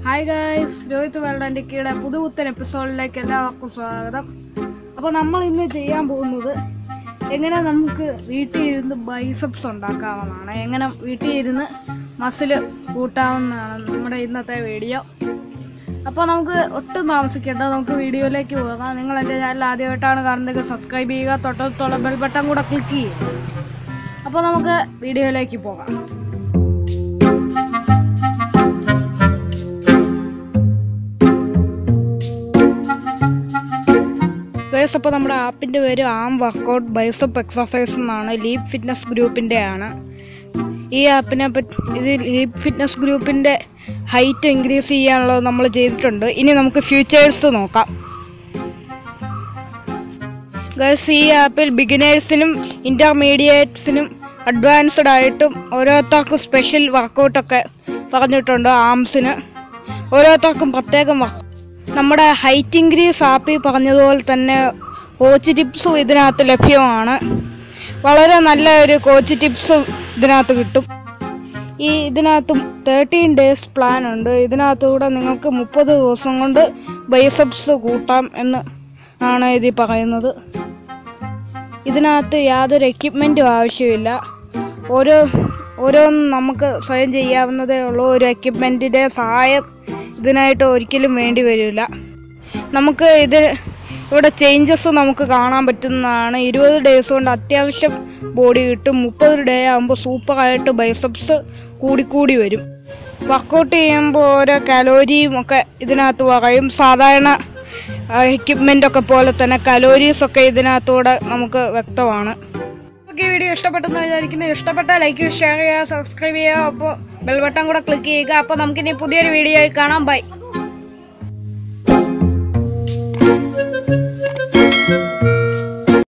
hi guys Rohit world കീടെ പുതുപുത്തൻ എപ്പിസോഡിലേക്ക് എല്ലാവർക്കും സ്വാഗതം അപ്പോൾ നമ്മൾ ഇന്ന് ചെയ്യാൻ പോകുന്നത് എങ്ങനെ നമുക്ക് വീട്ടിൽ ഇരുന്ന് ബൈസപ്സ് ഉണ്ടാക്കാവുന്നതാണ് എങ്ങനെ വീട്ടിൽ ഇരുന്ന് മസിൽ കൂട്ടാവുന്നതാണ് നമ്മുടെ ഇന്നത്തെ വീഡിയോ അപ്പോൾ നമുക്ക് ഒട്ടും താമസിക്കേണ്ട നമുക്ക് വീഡിയോയിലേക്ക് പോകാം നിങ്ങൾ എൻ്റെ ചാനൽ ആദ്യമായിട്ടാണ് കാണുന്നതെങ്കിൽ സബ്സ്ക്രൈബ് ചെയ്യുക തൊട്ടടുത്തുള്ള ബെൽ ബട്ടൺ കൂടെ ക്ലിക്ക് ചെയ്യുക അപ്പോൾ നമുക്ക് വീഡിയോയിലേക്ക് പോകാം ഗൈസ് അപ്പോൾ നമ്മുടെ ആപ്പിൻ്റെ പേര് ആം വർക്കൗട്ട് ബൈസപ്പ് എക്സസൈസ് എന്നാണ് ലീപ് ഫിറ്റ്നസ് ഗ്രൂപ്പിൻ്റെ ആണ് ഈ ആപ്പിനെ പറ്റി ഇത് ലീപ് ഫിറ്റ്നസ് ഗ്രൂപ്പിൻ്റെ ഹൈറ്റ് ഇൻക്രീസ് ചെയ്യാനുള്ളത് നമ്മൾ ചെയ്തിട്ടുണ്ട് ഇനി നമുക്ക് ഫ്യൂച്ചേഴ്സ് നോക്കാം ഗൈസ് ഈ ആപ്പിൽ ബിഗിനേഴ്സിനും ഇൻ്റർമീഡിയറ്റ്സിനും അഡ്വാൻസ്ഡ് ആയിട്ടും ഓരോരുത്തർക്കും സ്പെഷ്യൽ വർക്കൗട്ടൊക്കെ പറഞ്ഞിട്ടുണ്ട് ആംസിന് ഓരോരുത്തർക്കും പ്രത്യേകം വർക്ക് നമ്മുടെ ഹൈറ്റ് ഇൻക്രീസ് ആപ്പിൽ പറഞ്ഞതുപോലെ തന്നെ കോച്ച് ടിപ്സും ഇതിനകത്ത് ലഭ്യമാണ് വളരെ നല്ല ഒരു കോച്ച് ടിപ്സും ഇതിനകത്ത് കിട്ടും ഈ ഇതിനകത്ത് തേർട്ടീൻ ഡേയ്സ് പ്ലാൻ ഉണ്ട് ഇതിനകത്തൂടെ നിങ്ങൾക്ക് മുപ്പത് ദിവസം കൊണ്ട് ബൈസപ്സ് കൂട്ടാം എന്ന് ആണ് ഇതിൽ പറയുന്നത് ഇതിനകത്ത് യാതൊരു എക്യുപ്മെൻറ്റും ആവശ്യമില്ല ഓരോ ഓരോന്നും നമുക്ക് സ്വയം ചെയ്യാവുന്നതേ ഉള്ളൂ ഒരു എക്യുപ്മെൻറ്റിൻ്റെ സഹായം ഇതിനായിട്ട് ഒരിക്കലും വേണ്ടി വരില്ല നമുക്ക് ഇത് ഇവിടെ ചേഞ്ചസ് നമുക്ക് കാണാൻ പറ്റുന്നതാണ് ഇരുപത് ഡേയ്സ് കൊണ്ട് അത്യാവശ്യം ബോഡി കിട്ടും മുപ്പത് ഡേ ആകുമ്പോൾ സൂപ്പറായിട്ട് ബൈസപ്സ് കൂടിക്കൂടി വരും വർക്കൗട്ട് ചെയ്യുമ്പോൾ ഓരോ കലോരിയും ഒക്കെ ഇതിനകത്ത് പറയും സാധാരണ എക്യുപ്മെൻ്റ് ഒക്കെ പോലെ തന്നെ കലോരീസ് ഒക്കെ ഇതിനകത്തൂടെ നമുക്ക് വ്യക്തമാണ് നമുക്ക് ഈ വീഡിയോ ഇഷ്ടപ്പെട്ടെന്ന് വിചാരിക്കുന്നു ഇഷ്ടപ്പെട്ടാൽ ലൈക്ക് ഷെയർ ചെയ്യുക സബ്സ്ക്രൈബ് ചെയ്യുക അപ്പോൾ ബെൽ ബട്ടൺ കൂടെ ക്ലിക്ക് ചെയ്യുക അപ്പോൾ നമുക്കിനി പുതിയൊരു വീഡിയോ കാണാം ബൈ